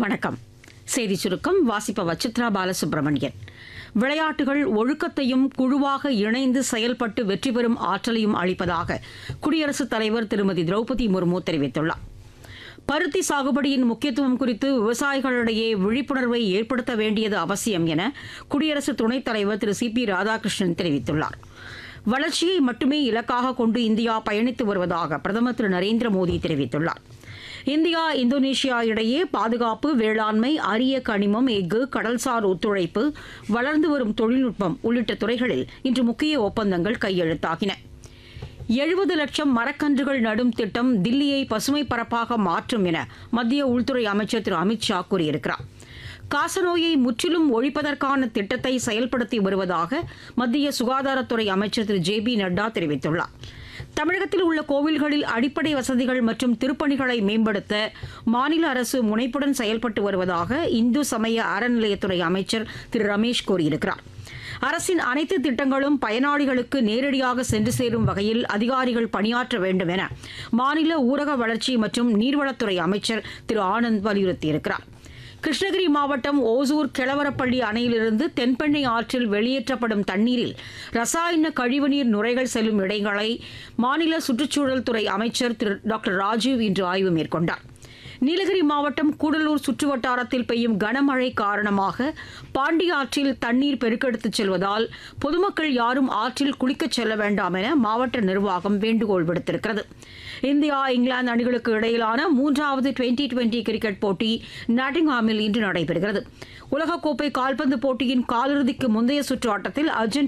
வணக்கம் செய்தி சுருக்கம் வாசிப்பவர் சித்ரா பாலசுப்ரமணியன் விளையாட்டுகள் ஒழுக்கத்தையும் குழுவாக இணைந்து செயல்பட்டு வெற்றி பெறும் ஆற்றலையும் அளிப்பதாக குடியரசுத் தலைவர் திருமதி திரௌபதி முர்மு தெரிவித்துள்ளார் பருத்தி சாகுபடியின் முக்கியத்துவம் குறித்து விவசாயிகளிடையே விழிப்புணர்வை ஏற்படுத்த வேண்டியது அவசியம் என குடியரசு துணைத் தலைவர் திரு சி பி ராதாகிருஷ்ணன் தெரிவித்துள்ளார் வளர்ச்சியை மட்டுமே இலக்காக கொண்டு இந்தியா பயணித்து வருவதாக பிரதமர் திரு நரேந்திர மோடி தெரிவித்துள்ளார் இந்தியா இந்தோனேஷியா இடையே பாதுகாப்பு வேளாண்மை அரிய கனிமம் எஃகு கடல்சார் ஒத்துழைப்பு வளர்ந்து வரும் தொழில்நுட்பம் உள்ளிட்ட துறைகளில் இன்று முக்கிய ஒப்பந்தங்கள் கையெழுத்தாகின எழுபது லட்சம் மரக்கன்றுகள் நடும் திட்டம் தில்லியை பசுமை பரப்பாக மாற்றும் என மத்திய உள்துறை அமைச்சர் திரு அமித் ஷா கூறியிருக்கிறார் காசநோயை முற்றிலும் ஒழிப்பதற்கான திட்டத்தை செயல்படுத்தி வருவதாக மத்திய சுகாதாரத்துறை அமைச்சர் திரு ஜே பி நட்டா தெரிவித்துள்ளார் தமிழகத்தில் உள்ள கோவில்களில் அடிப்படை வசதிகள் மற்றும் திருப்பணிகளை மேம்படுத்த மாநில அரசு முனைப்புடன் செயல்பட்டு வருவதாக இந்து சமய அறநிலையத்துறை அமைச்சர் திரு ரமேஷ் கூறியிருக்கிறார் அரசின் அனைத்து திட்டங்களும் பயனாளிகளுக்கு நேரடியாக சென்று சேரும் வகையில் அதிகாரிகள் பணியாற்ற வேண்டும் என மாநில ஊரக வளர்ச்சி மற்றும் நீர்வளத்துறை அமைச்சர் திரு ஆனந்த் வலியுறுத்தியிருக்கிறார் கிருஷ்ணகிரி மாவட்டம் ஓசூர் கிழவரப்பள்ளி அணையிலிருந்து தென்பெண்ணை ஆற்றில் வெளியேற்றப்படும் தண்ணீரில் ரசாயன கழிவுநீர் நுரைகள் செல்லும் இடங்களை மாநில சுற்றுச்சூழல் துறை அமைச்சர் திரு டாக்டர் ராஜீவ் இன்று ஆய்வு மேற்கொண்டார் நீலகிரி மாவட்டம் கூடலூர் சுற்றுவட்டாரத்தில் பெய்யும் கனமழை காரணமாக பாண்டி ஆற்றில் தண்ணீர் பெருக்கெடுத்துச் செல்வதால் பொதுமக்கள் யாரும் ஆற்றில் குளிக்கச் செல்ல வேண்டாம் என மாவட்ட நிர்வாகம் வேண்டுகோள் விடுத்திருக்கிறது இந்தியா இங்கிலாந்து அணிகளுக்கு இடையிலான மூன்றாவது டுவெண்டி டுவெண்டி கிரிக்கெட் போட்டி நாட்டிங்ஹாமில் இன்று நடைபெறுகிறது உலகக்கோப்பை கால்பந்து போட்டியின் காலிறுதிக்கு முந்தைய சுற்று ஆட்டத்தில் அர்ஜென்டினா